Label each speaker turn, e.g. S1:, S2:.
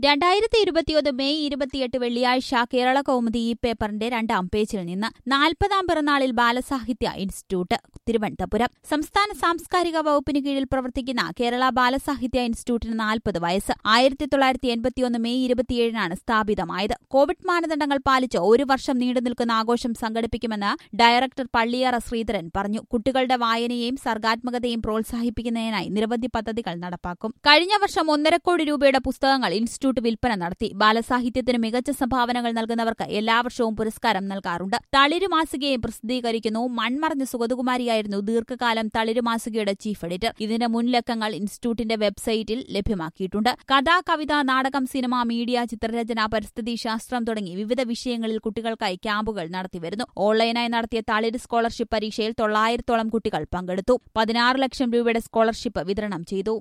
S1: രണ്ടായിരത്തി ഇരുപത്തിയൊന്ന് മെയ് ഇരുപത്തിയെട്ട് വെള്ളിയാഴ്ച കേരള കൗമുദി ഈ പേപ്പറിന്റെ രണ്ടാം പേജിൽ നിന്ന് നാൽപ്പതാം പിറന്നാളിൽ ബാലസാഹിത്യ ഇൻസ്റ്റിറ്റ്യൂട്ട് തിരുവനന്തപുരം സംസ്ഥാന സാംസ്കാരിക വകുപ്പിന് കീഴിൽ പ്രവർത്തിക്കുന്ന കേരള ബാലസാഹിത്യ ഇൻസ്റ്റിറ്റ്യൂട്ടിന് നാൽപ്പത് വയസ്സ് ആയിരത്തി തൊള്ളായിരത്തി എൺപത്തിയൊന്ന് മെയ് ഇരുപത്തിയേഴിനാണ് സ്ഥാപിതമായത് കോവിഡ് മാനദണ്ഡങ്ങൾ പാലിച്ച് ഒരു വർഷം നീണ്ടു നിൽക്കുന്ന ആഘോഷം സംഘടിപ്പിക്കുമെന്ന് ഡയറക്ടർ പള്ളിയറ ശ്രീധരൻ പറഞ്ഞു കുട്ടികളുടെ വായനയെയും സർഗാത്മകതയും പ്രോത്സാഹിപ്പിക്കുന്നതിനായി നിരവധി പദ്ധതികൾ നടപ്പാക്കും കഴിഞ്ഞ വർഷം ഒന്നര കോടി രൂപയുടെ പുസ്തകങ്ങൾ ഇൻസ്റ്റിറ്റ്യൂട്ട് വിൽപ്പന നടത്തി ബാലസാഹിത്യത്തിന് മികച്ച സംഭാവനകൾ നൽകുന്നവർക്ക് എല്ലാ വർഷവും പുരസ്കാരം നൽകാറുണ്ട് തളിരു മാസികയും പ്രസിദ്ധീകരിക്കുന്നു മൺമറഞ്ഞ സുഗതകുമാരിയായിരുന്നു ദീർഘകാലം തളിരു മാസികയുടെ ചീഫ് എഡിറ്റർ ഇതിന്റെ മുൻലക്കങ്ങൾ ഇൻസ്റ്റിറ്റ്യൂട്ടിന്റെ വെബ്സൈറ്റിൽ ലഭ്യമാക്കിയിട്ടുണ്ട് കഥ കവിത നാടകം സിനിമ മീഡിയ ചിത്രരചന പരിസ്ഥിതി ശാസ്ത്രം തുടങ്ങി വിവിധ വിഷയങ്ങളിൽ കുട്ടികൾക്കായി ക്യാമ്പുകൾ നടത്തിവരുന്നു ഓൺലൈനായി നടത്തിയ തളിര് സ്കോളർഷിപ്പ് പരീക്ഷയിൽ തൊള്ളായിരത്തോളം കുട്ടികൾ പങ്കെടുത്തു പതിനാറ് ലക്ഷം രൂപയുടെ സ്കോളർഷിപ്പ് വിതരണം ചെയ്തു